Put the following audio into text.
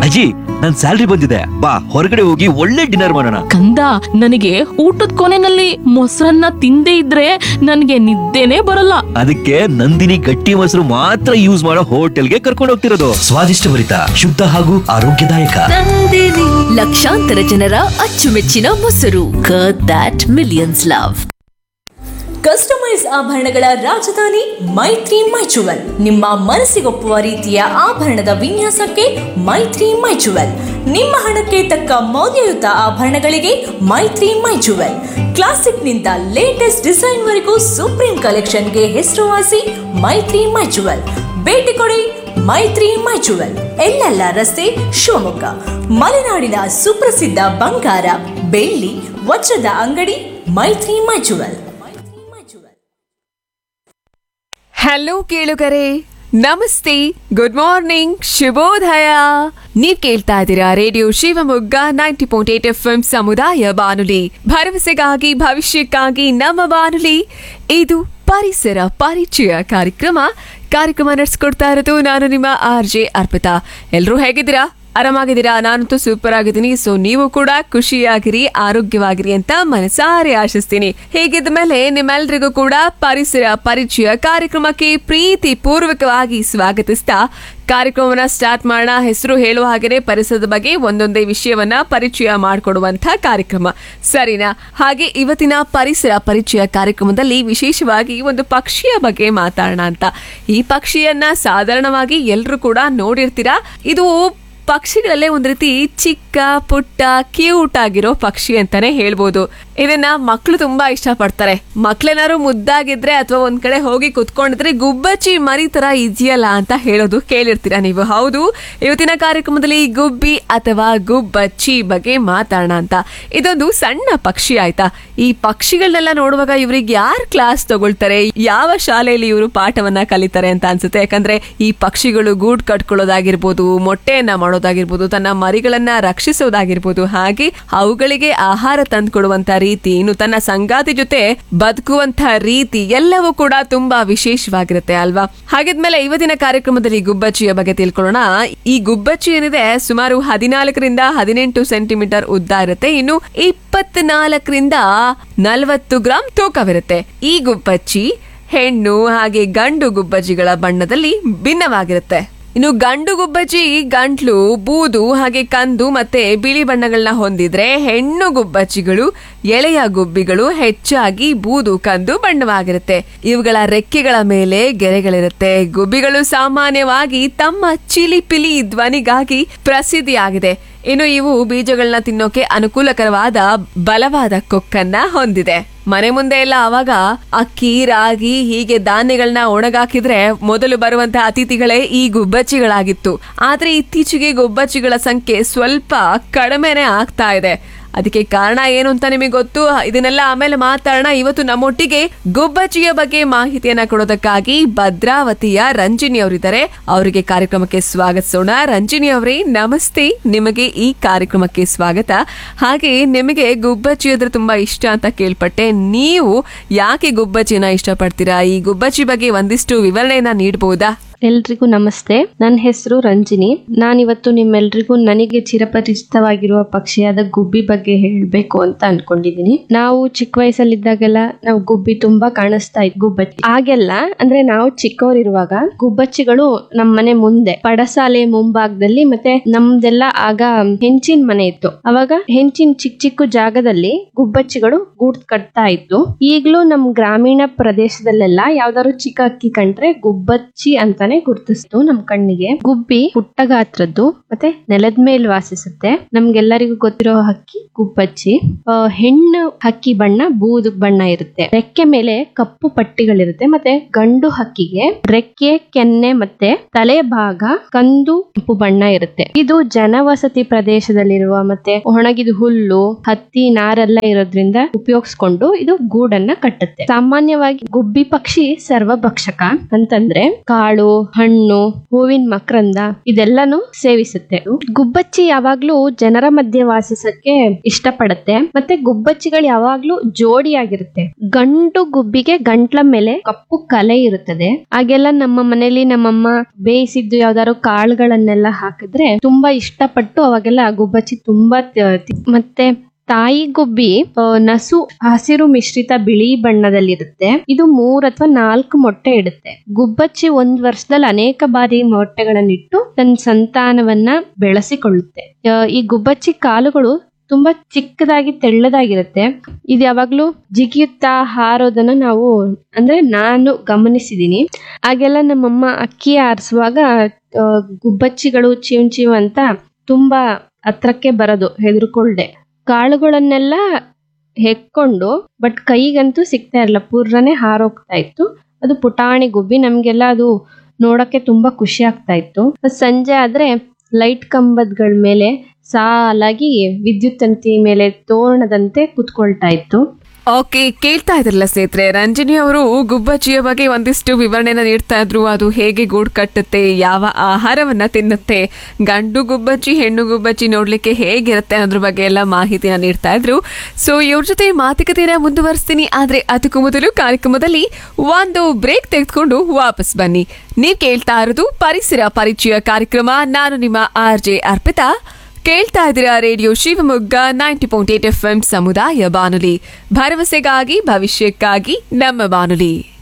ಅಜ್ಜಿ ನನ್ ಸ್ಯಾಲ್ರಿ ಬಂದಿದೆ ಬಾ ಹೊರಗಡೆ ಹೋಗಿ ಒಳ್ಳೆ ಡಿನ್ನರ್ ಮಾಡೋಣ ಕಂದ ನನಗೆ ಊಟದ ಕೊನೆನಲ್ಲಿ ಮೊಸರನ್ನ ತಿಂದೇ ಇದ್ರೆ ನನಗೆ ನಿದ್ದೆನೇ ಬರಲ್ಲ ಅದಕ್ಕೆ ನಂದಿನಿ ಗಟ್ಟಿ ಮೊಸರು ಮಾತ್ರ ಯೂಸ್ ಮಾಡೋ ಹೋಟೆಲ್ಗೆ ಕರ್ಕೊಂಡು ಹೋಗ್ತಿರೋದು ಸ್ವಾದಿಷ್ಟಭರಿತ ಶುದ್ಧ ಹಾಗೂ ಆರೋಗ್ಯದಾಯಕ ಲಕ್ಷಾಂತರ ಜನರ ಅಚ್ಚುಮೆಚ್ಚಿನ ಮೊಸರು curd that millions love customise ಆಭರಣಗಳ ರಾಜಧಾನಿ ಮೈತ್ರಿ ಮೈಚುವಲ್ ನಿಮ್ಮ ಮನಸ್ಸಿಗೊಪ್ಪುವ ರೀತಿಯ ಆಭರಣದ ವಿನ್ಯಾಸಕ್ಕೆ ಮೈತ್ರಿ ಮೈಚುವಲ್ ನಿಮ್ಮ ಹಣಕ್ಕೆ ತಕ್ಕ ಮೌಲ್ಯಯುತ ಆಭರಣಗಳಿಗೆ ಮೈತ್ರಿ ಮೈಚುವಲ್ ಕ್ಲಾಸಿಕ್ನಿಂದ ಲೇಟೆಸ್ಟ್ ಡಿಸೈನ್ವರೆಗೂ ಸುಪ್ರೀಂ ಕಲೆಕ್ಷನ್ಗೆ ಹೆಸರುವಾಸಿ ಮೈತ್ರಿ ಮೈಚುವಲ್ ಭೇಟಿ ಕೊಡಿ ಮೈತ್ರಿ ಮೈಚುವಲ್ ಎಲ್ಲೆಲ್ಲ ರಸ್ತೆ ಶಿವಮೊಗ್ಗ ಮಲೆನಾಡಿನ ಸುಪ್ರಸಿದ್ಧ ಬಂಗಾರ ಬೆಳ್ಳಿ ವಜ್ರದ ಅಂಗಡಿ ಮೈತ್ರಿ ಮೈಚುವಲ್ ಹಲೋ ಕೇಳುಗರೆ ನಮಸ್ತೆ ಗುಡ್ ಮಾರ್ನಿಂಗ್ ಶುಭೋದಯ ನೀವ್ ಕೇಳ್ತಾ ಇದ್ದೀರಾ radio Shivamogga ninety point eight F M ಸಮುದಾಯ ಬಾನುಲಿ ಭರವಸೆಗಾಗಿ ಭವಿಷ್ಯಕ್ಕಾಗಿ ನಮ್ಮ ಬಾನುಲಿ ಇದು ಪರಿಸರ ಪರಿಚಯ ಕಾರ್ಯಕ್ರಮ ಕಾರ್ಯಕ್ರಮ ನಡೆಸ್ಕೊಡ್ತಾ ಇರೋದು ನಾನು ನಿಮ್ಮ ಆರ್ ಜೆ ಅರ್ಪಿತಾ ಎಲ್ರೂ ಹೇಗಿದ್ದೀರಾ ಆರಾಮಾಗಿದ್ದೀರಾ ನಾನಂತೂ ಸೂಪರ್ ಆಗಿದ್ದೀನಿ ಸೊ ನೀವು ಕೂಡ ಖುಷಿಯಾಗಿರಿ ಆರೋಗ್ಯವಾಗಿರಿ ಅಂತ ಮನಸಾರೆ ಆಶಿಸ್ತೀನಿ ಹೇಗಿದ್ದ ಮೇಲೆ ನಿಮ್ಮೆಲ್ರಿಗೂ ಕೂಡ ಪರಿಸರ ಪರಿಚಯ ಕಾರ್ಯಕ್ರಮಕ್ಕೆ ಪ್ರೀತಿ ಪೂರ್ವಕವಾಗಿ ಸ್ವಾಗತಿಸ್ತಾ ಕಾರ್ಯಕ್ರಮವನ್ನ ಸ್ಟಾರ್ಟ್ ಮಾಡೋಣ ಹೆಸರು ಹೇಳುವ ಹಾಗೆಯೇ ಪರಿಸರದ ಬಗ್ಗೆ ಒಂದೊಂದೇ ವಿಷಯವನ್ನ ಪರಿಚಯ ಮಾಡಿಕೊಡುವಂತ ಕಾರ್ಯಕ್ರಮ ಸರಿನಾ ಹಾಗೆ ಇವತ್ತಿನ ಪರಿಸರ ಪರಿಚಯ ಕಾರ್ಯಕ್ರಮದಲ್ಲಿ ವಿಶೇಷವಾಗಿ ಒಂದು ಪಕ್ಷಿಯ ಬಗ್ಗೆ ಮಾತಾಡೋಣ ಅಂತ ಈ ಪಕ್ಷಿಯನ್ನ ಸಾಧಾರಣವಾಗಿ ಎಲ್ಲರೂ ಕೂಡ ನೋಡಿರ್ತೀರಾ ಇದು ಪಕ್ಷಿಗಳಲ್ಲೇ ಒಂದ್ ರೀತಿ ಚಿಕ್ಕ ಪುಟ್ಟ ಕ್ಯೂಟ್ ಆಗಿರೋ ಪಕ್ಷಿ ಅಂತಾನೆ ಹೇಳ್ಬೋದು ಇದನ್ನ ಮಕ್ಕಳು ತುಂಬಾ ಇಷ್ಟಪಡ್ತಾರೆ ಮಕ್ಳೇನಾದ್ರು ಮುದ್ದಾಗಿದ್ರೆ ಅಥವಾ ಒಂದ್ ಕಡೆ ಹೋಗಿ ಕುತ್ಕೊಂಡಿದ್ರೆ ಗುಬ್ಬಚ್ಚಿ ಮರಿ ತರ ಇದೆಯಲ್ಲ ಅಂತ ಹೇಳೋದು ಕೇಳಿರ್ತೀರಾ ನೀವು ಹೌದು ಇವತ್ತಿನ ಕಾರ್ಯಕ್ರಮದಲ್ಲಿ ಗುಬ್ಬಿ ಅಥವಾ ಗುಬ್ಬಚ್ಚಿ ಬಗ್ಗೆ ಮಾತಾಡೋಣ ಅಂತ ಇದೊಂದು ಸಣ್ಣ ಪಕ್ಷಿ ಆಯ್ತಾ ಈ ಪಕ್ಷಿಗಳನ್ನೆಲ್ಲ ನೋಡುವಾಗ ಇವ್ರಿಗೆ ಯಾರ್ ಕ್ಲಾಸ್ ತಗೊಳ್ತಾರೆ ಯಾವ ಶಾಲೆಯಲ್ಲಿ ಇವರು ಪಾಠವನ್ನ ಕಲಿತಾರೆ ಅಂತ ಅನ್ಸುತ್ತೆ ಯಾಕಂದ್ರೆ ಈ ಪಕ್ಷಿಗಳು ಗೂಡ್ ಕಟ್ಕೊಳ್ಳೋದಾಗಿರ್ಬೋದು ಮೊಟ್ಟೆಯನ್ನ ಮಾಡೋದಾಗಿರ್ಬೋದು ತನ್ನ ಮರಿಗಳನ್ನ ರಕ್ಷಿಸೋದಾಗಿರ್ಬೋದು ಹಾಗೆ ಅವುಗಳಿಗೆ ಆಹಾರ ತಂದ್ಕೊಡುವಂತ ರೀತಿ ಇನ್ನು ತನ್ನ ಸಂಗಾತಿ ಜೊತೆ ಬದುಕುವಂತ ರೀತಿ ಎಲ್ಲವೂ ಕೂಡ ತುಂಬಾ ವಿಶೇಷವಾಗಿರುತ್ತೆ ಅಲ್ವಾ ಹಾಗಿದ್ಮೇಲೆ ಇವತ್ತಿನ ಕಾರ್ಯಕ್ರಮದಲ್ಲಿ ಗುಬ್ಬಚ್ಚಿಯ ಬಗ್ಗೆ ತಿಳ್ಕೊಳ್ಳೋಣ ಈ ಗುಬ್ಬಚ್ಚಿ ಏನಿದೆ ಸುಮಾರು ಹದಿನಾಲ್ಕರಿಂದ ಹದಿನೆಂಟು ಸೆಂಟಿಮೀಟರ್ ಉದ್ದ ಇರುತ್ತೆ ಇನ್ನು ಇಪ್ಪತ್ನಾಲ್ಕರಿಂದ ನಲವತ್ತು ಗ್ರಾಂ ತೂಕವಿರುತ್ತೆ ಈ ಗುಬ್ಬಚ್ಚಿ ಹೆಣ್ಣು ಹಾಗೆ ಗಂಡು ಗುಬ್ಬಚ್ಚಿಗಳ ಬಣ್ಣದಲ್ಲಿ ಭಿನ್ನವಾಗಿರುತ್ತೆ ಇನ್ನು ಗಂಡು ಗುಬ್ಬಚ್ಚಿ ಗಂಟ್ಲು ಬೂದು ಹಾಗೆ ಕಂದು ಮತ್ತೆ ಬಿಳಿ ಬಣ್ಣಗಳನ್ನ ಹೊಂದಿದ್ರೆ ಹೆಣ್ಣು ಗುಬ್ಬಚ್ಚಿಗಳು ಎಳೆಯ ಗುಬ್ಬಿಗಳು ಹೆಚ್ಚಾಗಿ ಬೂದು ಕಂದು ಬಣ್ಣವಾಗಿರುತ್ತೆ ಇವುಗಳ ರೆಕ್ಕೆಗಳ ಮೇಲೆ ಗೆರೆಗಳಿರುತ್ತೆ ಗುಬ್ಬಿಗಳು ಸಾಮಾನ್ಯವಾಗಿ ತಮ್ಮ ಚಿಲಿಪಿಲಿ ಧ್ವನಿಗಾಗಿ ಪ್ರಸಿದ್ಧಿಯಾಗಿದೆ ಇನ್ನು ಇವು ಬೀಜಗಳನ್ನ ತಿನ್ನೋಕೆ ಅನುಕೂಲಕರವಾದ ಬಲವಾದ ಕೊಕ್ಕನ್ನ ಹೊಂದಿದೆ ಮನೆ ಮುಂದೆ ಎಲ್ಲ ಅವಾಗ ಅಕ್ಕಿ ರಾಗಿ ಹೀಗೆ ಧಾನ್ಯಗಳನ್ನ ಒಣಗಾಕಿದ್ರೆ ಮೊದಲು ಬರುವಂತಹ ಅತಿಥಿಗಳೇ ಈ ಗುಬ್ಬಚ್ಚಿಗಳಾಗಿತ್ತು ಆದ್ರೆ ಇತ್ತೀಚೆಗೆ ಗುಬ್ಬಚ್ಚಿಗಳ ಸಂಖ್ಯೆ ಸ್ವಲ್ಪ ಕಡಿಮೆನೆ ಆಗ್ತಾ ಇದೆ ಅದಕ್ಕೆ ಕಾರಣ ಏನು ಅಂತ ನಿಮಗೆ ಗೊತ್ತು ಇದನ್ನೆಲ್ಲ ಆಮೇಲೆ ಮಾತಾಡೋಣ ಇವತ್ತು ನಮ್ಮೊಟ್ಟಿಗೆ ಗುಬ್ಬಚ್ಚಿಯ ಬಗ್ಗೆ ಮಾಹಿತಿಯನ್ನ ಕೊಡೋದಕ್ಕಾಗಿ ಭದ್ರಾವತಿಯ ರಂಜಿನಿ ಅವರಿದ್ದಾರೆ ಅವರಿಗೆ ಕಾರ್ಯಕ್ರಮಕ್ಕೆ ಸ್ವಾಗತಿಸೋಣ ರಂಜಿನಿ ಅವರೇ ನಮಸ್ತೆ ನಿಮಗೆ ಈ ಕಾರ್ಯಕ್ರಮಕ್ಕೆ ಸ್ವಾಗತ ಹಾಗೆ ನಿಮಗೆ ಗುಬ್ಬಚ್ಚಿ ಅಂದ್ರೆ ತುಂಬಾ ಇಷ್ಟ ಅಂತ ಕೇಳ್ಪಟ್ಟೆ ನೀವು ಯಾಕೆ ಗುಬ್ಬಚ್ಚಿನ ಇಷ್ಟಪಡ್ತೀರಾ ಈ ಗುಬ್ಬಚ್ಚಿ ಬಗ್ಗೆ ಒಂದಿಷ್ಟು ವಿವರಣೆಯನ್ನ ನೀಡಬಹುದಾ ಎಲ್ರಿಗೂ ನಮಸ್ತೆ ನನ್ನ ಹೆಸರು ರಂಜಿನಿ ನಾನಿವತ್ತು ನಿಮ್ಮೆಲ್ರಿಗೂ ನನಗೆ ಚಿರಪರಿಚಿತವಾಗಿರುವ ಪಕ್ಷಿಯಾದ ಗುಬ್ಬಿ ಬಗ್ಗೆ ಹೇಳಬೇಕು ಅಂತ ಅನ್ಕೊಂಡಿದೀನಿ ನಾವು ಚಿಕ್ಕ ವಯಸ್ಸಲ್ಲಿದ್ದಾಗೆಲ್ಲ ನಾವು ಗುಬ್ಬಿ ತುಂಬಾ ಕಾಣಿಸ್ತಾ ಇದ್ ಗುಬ್ಬಚ್ಚಿ ಆಗೆಲ್ಲ ಅಂದ್ರೆ ನಾವು ಚಿಕ್ಕವರಿರುವಾಗ ಗುಬ್ಬಚ್ಚಿಗಳು ನಮ್ಮ ಮನೆ ಮುಂದೆ ಪಡಸಾಲೆ ಮುಂಭಾಗದಲ್ಲಿ ಮತ್ತೆ ನಮ್ದೆಲ್ಲ ಆಗ ಹೆಂಚಿನ ಮನೆ ಇತ್ತು ಅವಾಗ ಹೆಂಚಿನ ಚಿಕ್ಕ ಚಿಕ್ಕ ಜಾಗದಲ್ಲಿ ಗುಬ್ಬಚ್ಚಿಗಳು ಗೂಡ್ ಕಟ್ತಾ ಇತ್ತು ಈಗಲೂ ನಮ್ ಗ್ರಾಮೀಣ ಪ್ರದೇಶದಲ್ಲೆಲ್ಲ ಯಾವ್ದಾದ್ರು ಚಿಕ್ಕ ಅಕ್ಕಿ ಕಂಡ್ರೆ ಗುಬ್ಬಚ್ಚಿ ಅಂತಾನೆ ಗುರ್ತಿಸ್ತು ನಮ್ ಕಣ್ಣಿಗೆ ಗುಬ್ಬಿ ಪುಟ್ಟ ಗಾತ್ರದ್ದು ಮತ್ತೆ ನೆಲದ ಮೇಲೆ ವಾಸಿಸುತ್ತೆ ನಮ್ಗೆಲ್ಲರಿಗೂ ಗೊತ್ತಿರೋ ಹಕ್ಕಿ ಗುಬ್ಬಚ್ಚಿ ಆ, ಹೆಣ್ಣು ಹಕ್ಕಿ ಬಣ್ಣ ಬೂದು ಬಣ್ಣ ಇರುತ್ತೆ ರೆಕ್ಕೆ ಮೇಲೆ ಕಪ್ಪು ಪಟ್ಟಿಗಳಿರುತ್ತೆ ಮತ್ತೆ ಗಂಡು ಹಕ್ಕಿಗೆ ರೆಕ್ಕೆ ಕೆನ್ನೆ ಮತ್ತೆ ತಲೆ ಭಾಗ ಕಂದು ಕೆಂಪು ಬಣ್ಣ ಇರುತ್ತೆ ಇದು ಜನವಸತಿ ಪ್ರದೇಶದಲ್ಲಿರುವ ಮತ್ತೆ ಒಣಗಿದ ಹುಲ್ಲು ಹತ್ತಿ ನಾರೆಲ್ಲ ಇರೋದ್ರಿಂದ ಉಪಯೋಗಿಸ್ಕೊಂಡು ಇದು ಗೂಡನ್ನ ಕಟ್ಟುತ್ತೆ ಸಾಮಾನ್ಯವಾಗಿ ಗುಬ್ಬಿ ಪಕ್ಷಿ ಸರ್ವಭಕ್ಷಕ ಅಂತಂದ್ರೆ ಕಾಳು ಹಣ್ಣು ಹೂವಿನ ಮಕರಂದ ಇದೆಲ್ಲಾನು ಸೇವಿಸುತ್ತೆ ಗುಬ್ಬಚ್ಚಿ ಯಾವಾಗ್ಲೂ ಜನರ ಮಧ್ಯೆ ವಾಸಿಸಕ್ಕೆ ಇಷ್ಟಪಡುತ್ತೆ ಮತ್ತೆ ಗುಬ್ಬಚ್ಚಿಗಳು ಯಾವಾಗ್ಲೂ ಜೋಡಿಯಾಗಿರುತ್ತೆ ಗಂಡು ಗುಬ್ಬಿಗೆ ಗಂಟ್ಲ ಮೇಲೆ ಕಪ್ಪು ಕಲೆ ಇರುತ್ತದೆ ಹಾಗೆಲ್ಲ ನಮ್ಮ ಮನೇಲಿ ನಮ್ಮಮ್ಮ ಬೇಯಿಸಿದ್ದು ಯಾವ್ದಾದ್ರು ಕಾಳುಗಳನ್ನೆಲ್ಲ ಹಾಕಿದ್ರೆ ತುಂಬಾ ಇಷ್ಟಪಟ್ಟು ಅವಾಗೆಲ್ಲ ಗುಬ್ಬಚ್ಚಿ ತುಂಬಾ ತ- ತಿ- ಮತ್ತೆ ತಾಯಿ ಗುಬ್ಬಿ ಆ, ನಸು ಹಸಿರು ಮಿಶ್ರಿತ ಬಿಳಿ ಬಣ್ಣದಲ್ಲಿರುತ್ತೆ ಇದು ಮೂರ್ ಅಥವಾ ನಾಲ್ಕು ಮೊಟ್ಟೆ ಇಡುತ್ತೆ ಗುಬ್ಬಚ್ಚಿ ಒಂದ್ ವರ್ಷದಲ್ಲಿ ಅನೇಕ ಬಾರಿ ಮೊಟ್ಟೆಗಳನ್ನಿಟ್ಟು ತನ್ನ ಸಂತಾನವನ್ನ ಬೆಳೆಸಿಕೊಳ್ಳುತ್ತೆ ಆ, ಈ ಗುಬ್ಬಚ್ಚಿ ಕಾಲುಗಳು ತುಂಬಾ ಚಿಕ್ಕದಾಗಿ ತೆಳ್ಳದಾಗಿರುತ್ತೆ ಇದು ಯಾವಾಗ್ಲೂ ಜಿಗಿಯುತ್ತಾ ಹಾರೋದನ್ನ ನಾವು ಅಂದ್ರೆ ನಾನು ಗಮನಿಸಿದೀನಿ ಹಾಗೆಲ್ಲ ನಮ್ಮಮ್ಮ ಅಕ್ಕಿ ಆರಿಸುವಾಗ ಆ, ಗುಬ್ಬಚ್ಚಿಗಳು ಚೀವ್ ಚೀವ್ ಅಂತ ತುಂಬಾ ಹತ್ರಕ್ಕೆ ಬರೋದು ಹೆದರ್ಕೊಳ್ದೆ ಕಾಳುಗಳನ್ನೆಲ್ಲ ಹೆಕ್ಕೊಂಡು ಬಟ್ ಕೈಗಂತೂ ಸಿಗ್ತಾ ಇರಲ್ಲ ಪೂರ್ರನೆ ಹಾರೋಗ್ತಾ ಇತ್ತು ಅದು ಪುಟಾಣಿ ಗುಬ್ಬಿ ನಮ್ಗೆಲ್ಲ ಅದು ನೋಡಕ್ಕೆ ತುಂಬಾ ಖುಷಿ ಆಗ್ತಾ ಇತ್ತು ಸಂಜೆ ಆದ್ರೆ ಲೈಟ್ ಕಂಬದಗಳ ಮೇಲೆ ಸಾಲಾಗಿ ವಿದ್ಯುತ್ ತಂತಿ ಮೇಲೆ ತೋರಣದಂತೆ ಕುತ್ಕೊಳ್ತಾ ಇತ್ತು ಓಕೆ ಕೇಳ್ತಾ ಇದ್ರಲ್ಲ ಸ್ನೇಹಿತರೆ ರಂಜನಿ ಅವರು ಗುಬ್ಬಚ್ಚಿಯ ಬಗ್ಗೆ ಒಂದಿಷ್ಟು ವಿವರಣೆನ ನೀಡ್ತಾ ಇದ್ರು ಅದು ಹೇಗೆ ಗೂಡು ಕಟ್ಟುತ್ತೆ ಯಾವ ಆಹಾರವನ್ನ ತಿನ್ನುತ್ತೆ ಗಂಡು ಗುಬ್ಬಚ್ಚಿ ಹೆಣ್ಣು ಗುಬ್ಬಚ್ಚಿ ನೋಡ್ಲಿಕ್ಕೆ ಹೇಗಿರುತ್ತೆ ಅನ್ನೋದ್ರ ಬಗ್ಗೆ ಎಲ್ಲ ಮಾಹಿತಿನ ನೀಡ್ತಾ ಇದ್ರು ಸೊ ಇವ್ರ ಜೊತೆ ಮಾತುಕತೆನ ಮುಂದುವರಿಸ್ತೀನಿ ಆದ್ರೆ ಅದಕ್ಕೂ ಮೊದಲು ಕಾರ್ಯಕ್ರಮದಲ್ಲಿ ಒಂದು ಬ್ರೇಕ್ ತೆಗೆದುಕೊಂಡು ವಾಪಸ್ ಬನ್ನಿ ನೀವ್ ಕೇಳ್ತಾ ಇರೋದು ಪರಿಸರ ಪರಿಚಯ ಕಾರ್ಯಕ್ರಮ ನಾನು ನಿಮ್ಮ ಆರ್ ಜೆ ಅರ್ಪಿತಾ ಕೇಳ್ತಾ ಇದ್ದೀರಾ radio Shivamogga ninety point eight F M ಸಮುದಾಯ ಬಾನುಲಿ ಭರವಸೆಗಾಗಿ ಭವಿಷ್ಯಕ್ಕಾಗಿ ನಮ್ಮ ಬಾನುಲಿ